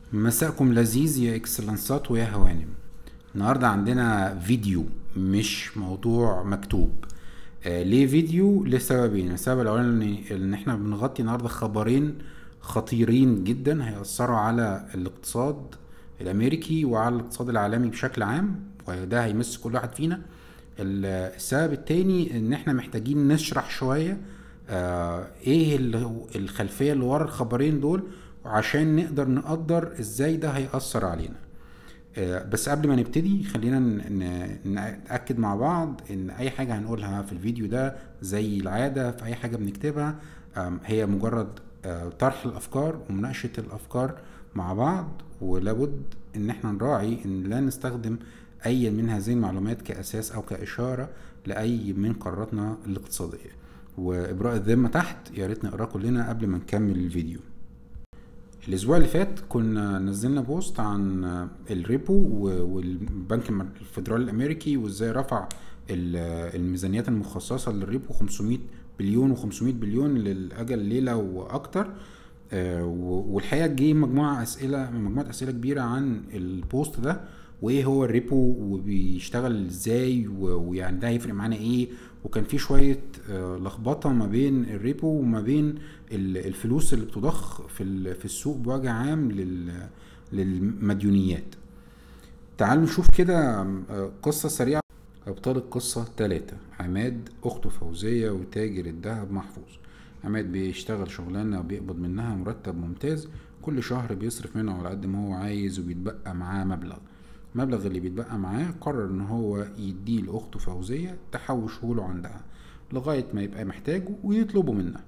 مساءكم لذيذ يا اكسلنسات ويا هوانم النهارده عندنا فيديو مش موضوع مكتوب آه ليه فيديو لسببين السبب الاولاني ان احنا بنغطي النهارده خبرين خطيرين جدا هيأثروا على الاقتصاد الامريكي وعلى الاقتصاد العالمي بشكل عام وده هيمس كل واحد فينا السبب التاني ان احنا محتاجين نشرح شويه آه ايه الخلفيه اللي ورا الخبرين دول عشان نقدر نقدر ازاي ده هيأثر علينا آه بس قبل ما نبتدي خلينا نتأكد مع بعض ان اي حاجة هنقولها في الفيديو ده زي العادة في اي حاجة بنكتبها هي مجرد آه طرح الافكار ومناقشة الافكار مع بعض ولابد ان احنا نراعي ان لا نستخدم اي من هذه المعلومات كاساس او كاشاره لاي من قراراتنا الاقتصاديه وابراء الذمه تحت يا ريت نقراه كلنا قبل ما نكمل الفيديو الاسبوع اللي فات كنا نزلنا بوست عن الريبو والبنك الفدرالي الامريكي وازاي رفع الميزانيات المخصصه للريبو 500 بليون و500 بليون للاجل ليله واكتر والحقيقه جه مجموعه اسئله مجموعه اسئله كبيره عن البوست ده وايه هو الريبو وبيشتغل ازاي ويعني ده هيفرق معانا ايه وكان في شويه لخبطه ما بين الريبو وما بين الفلوس اللي بتضخ في في السوق بوجه عام للمديونيات تعالوا نشوف كده قصه سريعه ابطال القصه ثلاثة عماد اخته فوزيه وتاجر الذهب محفوظ عماد بيشتغل شغلانه وبيقبض منها مرتب ممتاز كل شهر بيصرف منه على قد ما هو عايز وبيتبقى معاه مبلغ المبلغ اللي بيتبقى معاه قرر ان هو يديه لاخته فوزيه تحوشه له عندها لغايه ما يبقى محتاجه ويطلبه منها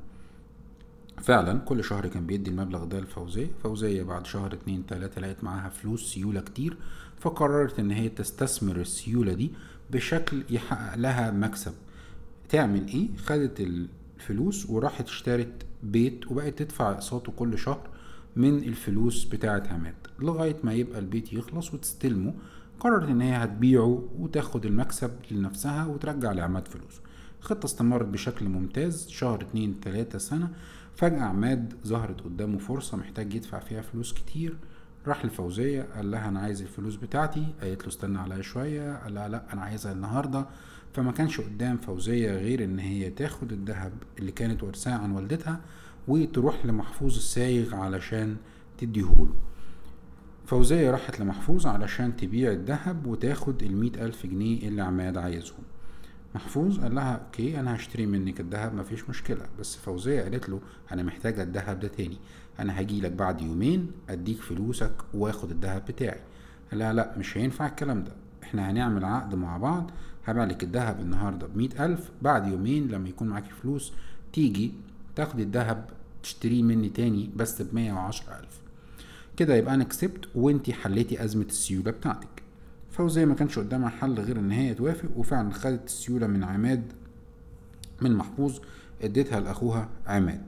فعلا كل شهر كان بيدي المبلغ ده لفوزية فوزية بعد شهر اتنين تلاتة لقيت معاها فلوس سيولة كتير فقررت ان هي تستثمر السيولة دي بشكل يحقق لها مكسب تعمل ايه خدت الفلوس وراحت اشترت بيت وبقت تدفع اقساطه كل شهر من الفلوس بتاعة عماد لغاية ما يبقى البيت يخلص وتستلمه قررت ان هي هتبيعه وتاخد المكسب لنفسها وترجع لعماد فلوسه الخطة استمرت بشكل ممتاز شهر اتنين تلاتة سنة فجأة عماد ظهرت قدامه فرصة محتاج يدفع فيها فلوس كتير راح لفوزية قال لها أنا عايز الفلوس بتاعتي قالت له استنى عليا شوية قال لها لأ أنا عايزها النهاردة فما كانش قدام فوزية غير إن هي تاخد الذهب اللي كانت ورثاه عن والدتها وتروح لمحفوظ السايغ علشان تديهوله فوزية راحت لمحفوظ علشان تبيع الذهب وتاخد المية ألف جنيه اللي عماد عايزهم محفوظ قال لها اوكي انا هشتري منك الذهب مفيش مشكلة بس فوزية قالت له انا محتاجة الذهب ده تاني انا هجيلك بعد يومين اديك فلوسك واخد الذهب بتاعي قال لها لا مش هينفع الكلام ده احنا هنعمل عقد مع بعض هبيع لك الذهب النهاردة بمية ألف بعد يومين لما يكون معاكي فلوس تيجي تاخدي الذهب تشتريه مني تاني بس بمية وعشرة ألف كده يبقى أنا كسبت وانتي حليتي أزمة السيولة بتاعتك فوزية ما كانش قدامها حل غير إن هي توافق وفعلا خدت السيولة من عماد من محفوظ اديتها لأخوها عماد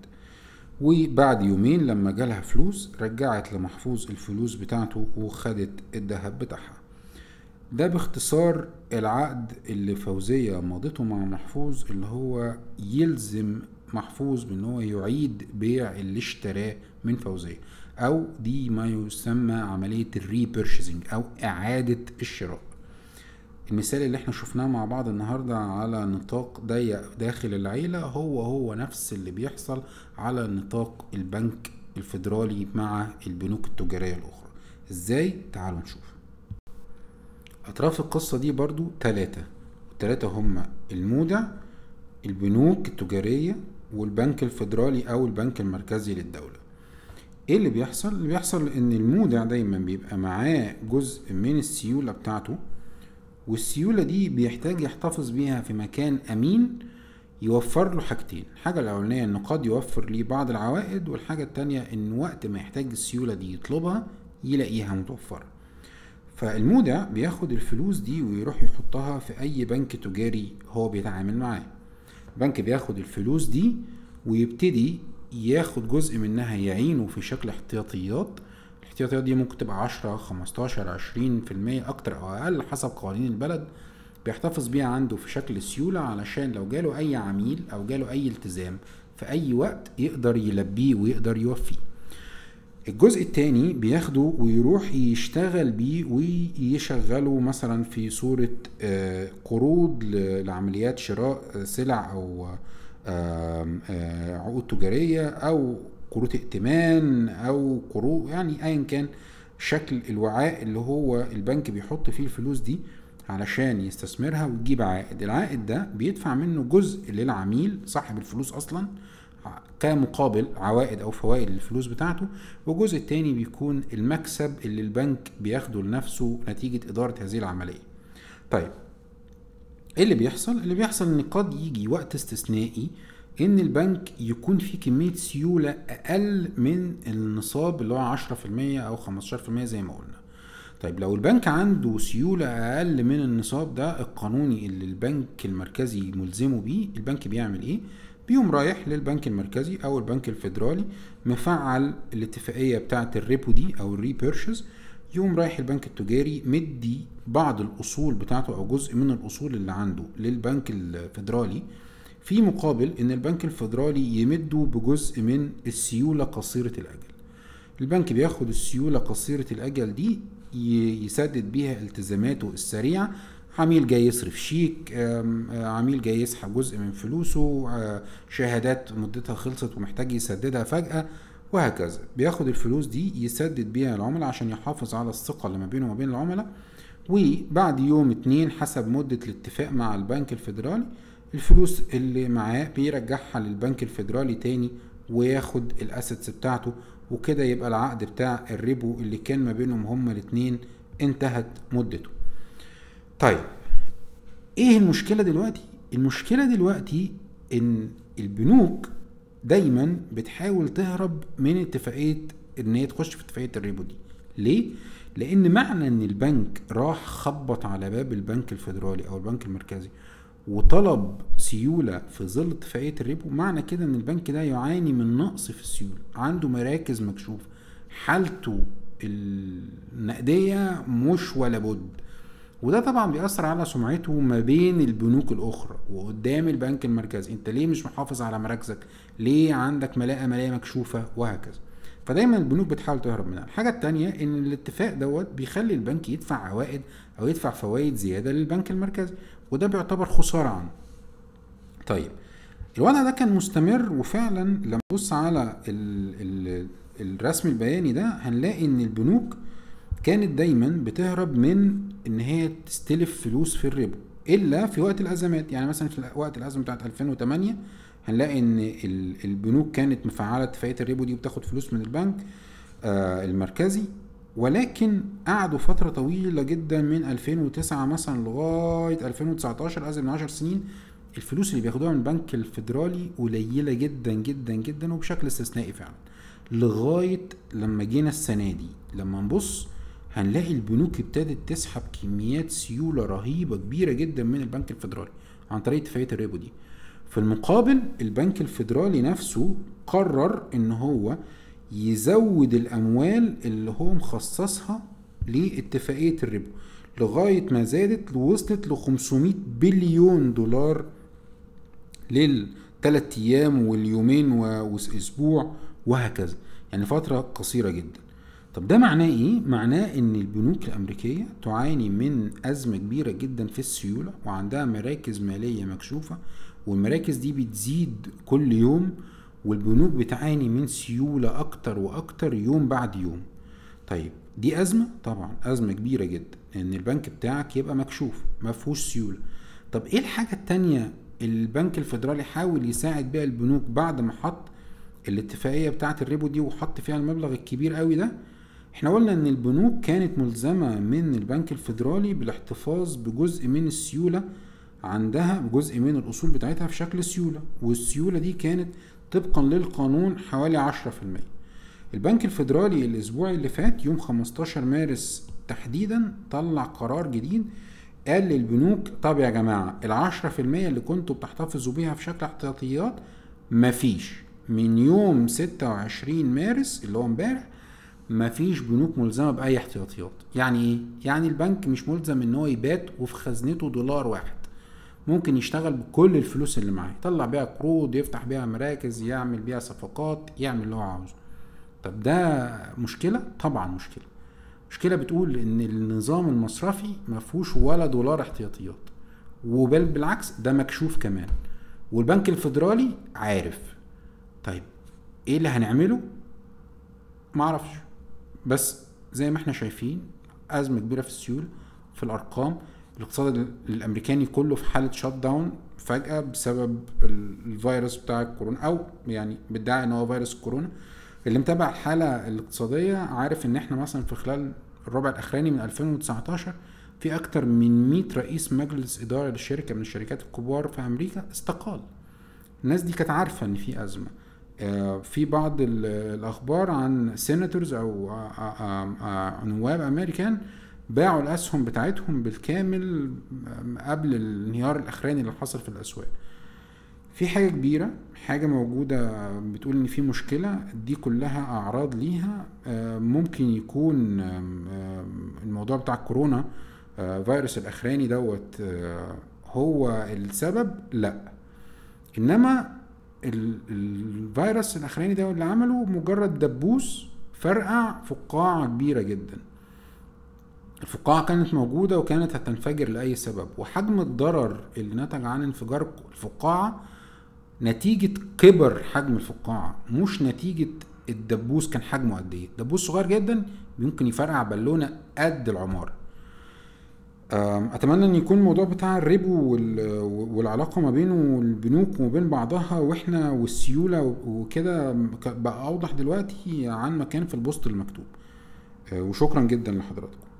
وبعد يومين لما جالها فلوس رجعت لمحفوظ الفلوس بتاعته وخدت الذهب بتاعها ده باختصار العقد اللي فوزية مضته مع محفوظ اللي هو يلزم محفوظ بان هو يعيد بيع اللي اشتراه من فوزية او دي ما يسمى عملية الريبيرشيزنج او اعادة الشراء المثال اللي احنا شفناه مع بعض النهاردة على نطاق ضيق داخل العيلة هو هو نفس اللي بيحصل على نطاق البنك الفيدرالي مع البنوك التجارية الاخرى ازاي تعالوا نشوف اطراف القصة دي برضو تلاتة التلاتة هما المودع البنوك التجارية والبنك الفيدرالي او البنك المركزي للدولة ايه اللي بيحصل اللي بيحصل ان المودع دايما بيبقى معاه جزء من السيولة بتاعته والسيولة دي بيحتاج يحتفظ بيها في مكان امين يوفر له حاجتين الحاجة الأولانية إنه قد يوفر ليه بعض العوائد والحاجة التانية إن وقت ما يحتاج السيولة دي يطلبها يلاقيها متوفرة فالمودع بياخد الفلوس دي ويروح يحطها في أي بنك تجاري هو بيتعامل معاه البنك بياخد الفلوس دي ويبتدي ياخد جزء منها يعينه في شكل احتياطيات الاحتياطيات دي ممكن تبقى عشرة خمستاشر عشرين في المية أكتر أو أقل حسب قوانين البلد بيحتفظ بيها عنده في شكل سيولة علشان لو جاله أي عميل أو جاله أي التزام في أي وقت يقدر يلبيه ويقدر يوفيه الجزء التاني بياخده ويروح يشتغل بيه ويشغله مثلا في صورة آه، قروض ل- لعمليات شراء سلع أو آم، آه، عقود تجارية أو قروض ائتمان أو قروض يعني أيا كان شكل الوعاء اللي هو البنك بيحط فيه الفلوس دي علشان يستثمرها ويجيب عائد العائد ده بيدفع منه جزء للعميل صاحب الفلوس أصلا كمقابل عوائد او فوائد للفلوس بتاعته والجزء التاني بيكون المكسب اللي البنك بياخده لنفسه نتيجة إدارة هذه العملية طيب ايه اللي بيحصل اللي بيحصل ان قد يجي وقت استثنائي ان البنك يكون في كمية سيولة اقل من النصاب اللي هو 10% او 15% زي ما قلنا طيب لو البنك عنده سيولة اقل من النصاب ده القانوني اللي البنك المركزي ملزمه بيه البنك بيعمل ايه بيقوم رايح للبنك المركزي او البنك الفيدرالي مفعل الاتفاقية بتاعة الريبو دي او الريبيرشز يقوم رايح البنك التجاري مدي بعض الاصول بتاعته او جزء من الاصول اللي عنده للبنك الفيدرالي في مقابل ان البنك الفيدرالي يمده بجزء من السيولة قصيرة الاجل البنك بياخد السيولة قصيرة الأجل دي ي- يسدد بيها التزاماته السريعة عميل جاي يصرف شيك آم، آه، عميل جاي يسحب جزء من فلوسه آه، شهادات مدتها خلصت ومحتاج يسددها فجأة وهكذا بياخد الفلوس دي يسدد بيها العملاء عشان يحافظ على الثقة اللي ما بينه وما بين العملاء وبعد يوم اتنين حسب مدة الاتفاق مع البنك الفيدرالي الفلوس اللي معاه بيرجعها للبنك الفيدرالي تاني وياخد الاسيتس بتاعته وكده يبقى العقد بتاع الريبو اللي كان ما بينهم هما الاتنين انتهت مدته طيب ايه المشكلة دلوقتي المشكلة دلوقتي ان البنوك دايما بتحاول تهرب من اتفاقية ان هي تخش في اتفاقية الريبو دي ليه؟ لان معنى ان البنك راح خبط على باب البنك الفيدرالي او البنك المركزي وطلب سيولة في ظل اتفاقية الريبو معنى كده ان البنك ده يعاني من نقص في السيولة عنده مراكز مكشوفة حالته النقدية مش ولا بد وده طبعا بيأثر على سمعته ما بين البنوك الأخرى وقدام البنك المركزي انت ليه مش محافظ على مراكزك ليه عندك ملاءة مالية مكشوفة وهكذا فدايما البنوك بتحاول تهرب منها الحاجة التانية ان الاتفاق دوت بيخلي البنك يدفع عوائد او يدفع فوائد زيادة للبنك المركزي وده بيعتبر خسارة عنه طيب الوضع ده كان مستمر وفعلا لما نبص على ال ال الرسم البياني ده هنلاقي ان البنوك كانت دايما بتهرب من ان هي تستلف فلوس في الربو الا في وقت الازمات يعني مثلا في وقت الازمه بتاعت 2008 هنلاقي ان ال- البنوك كانت مفعله اتفاقيه الربو دي وبتاخد فلوس من البنك آه المركزي ولكن قعدوا فتره طويله جدا من 2009 مثلا لغايه 2019 ازيد من 10 سنين الفلوس اللي بياخدوها من البنك الفيدرالي قليله جدا جدا جدا وبشكل استثنائي فعلا لغايه لما جينا السنه دي لما نبص هنلاقي البنوك ابتدت تسحب كميات سيوله رهيبه كبيره جدا من البنك الفيدرالي عن طريق اتفاقيه الريبو دي في المقابل البنك الفيدرالي نفسه قرر ان هو يزود الاموال اللي هو مخصصها لاتفاقيه الربو لغايه ما زادت وصلت ل 500 بليون دولار للثلاث ايام واليومين و- واسبوع وهكذا يعني فتره قصيره جدا طب ده معناه ايه معناه ان البنوك الامريكيه تعاني من ازمه كبيره جدا في السيوله وعندها مراكز ماليه مكشوفه والمراكز دي بتزيد كل يوم والبنوك بتعاني من سيوله اكتر واكتر يوم بعد يوم طيب دي ازمه طبعا ازمه كبيره جدا ان البنك بتاعك يبقى مكشوف ما فيهوش سيوله طب ايه الحاجه التانية اللي البنك الفيدرالي حاول يساعد بيها البنوك بعد ما حط الاتفاقيه بتاعه الريبو دي وحط فيها المبلغ الكبير قوي ده احنا قلنا ان البنوك كانت ملزمه من البنك الفيدرالي بالاحتفاظ بجزء من السيوله عندها بجزء من الاصول بتاعتها في شكل سيوله والسيوله دي كانت طبقا للقانون حوالي 10% البنك الفيدرالي الاسبوع اللي فات يوم 15 مارس تحديدا طلع قرار جديد قال للبنوك طب يا جماعه العشرة في المية اللي كنتوا بتحتفظوا بيها في شكل احتياطيات مفيش من يوم 26 مارس اللي هو امبارح مفيش بنوك ملزمه باي احتياطيات يعني ايه يعني البنك مش ملزم ان هو يبات وفي خزنته دولار واحد ممكن يشتغل بكل الفلوس اللي معاه يطلع بيها قروض يفتح بيها مراكز يعمل بيها صفقات يعمل اللي هو عاوزه طب ده مشكله طبعا مشكله مشكله بتقول ان النظام المصرفي ما فيهوش ولا دولار احتياطيات وبل بالعكس ده مكشوف كمان والبنك الفيدرالي عارف طيب ايه اللي هنعمله معرفش بس زي ما احنا شايفين ازمه كبيره في السيوله في الارقام الاقتصاد الامريكاني كله في حاله شات داون فجاه بسبب الفيروس بتاع الكورونا او يعني بيدعي ان هو فيروس الكورونا اللي متابع الحاله الاقتصاديه عارف ان احنا مثلا في خلال الربع الاخراني من 2019 في اكتر من 100 رئيس مجلس اداره للشركه من الشركات الكبار في امريكا استقال الناس دي كانت عارفه ان في ازمه في بعض الاخبار عن سيناتورز او نواب امريكان باعوا الاسهم بتاعتهم بالكامل قبل الانهيار الاخراني اللي حصل في الاسواق في حاجه كبيره حاجه موجوده بتقول ان في مشكله دي كلها اعراض ليها ممكن يكون الموضوع بتاع كورونا فيروس الاخراني دوت هو السبب لا انما الفيروس الاخراني ده اللي عمله مجرد دبوس فرقع فقاعه كبيره جدا الفقاعة كانت موجودة وكانت هتنفجر لأي سبب وحجم الضرر اللي نتج عن انفجار الفقاعة نتيجة كبر حجم الفقاعة مش نتيجة الدبوس كان حجمه قد ايه دبوس صغير جدا ممكن يفرقع بالونة قد العمارة اتمنى ان يكون الموضوع بتاع الربو والعلاقه ما بينه والبنوك وما بين بعضها واحنا والسيوله وكده بقى اوضح دلوقتي عن ما كان في البوست المكتوب وشكرا جدا لحضراتكم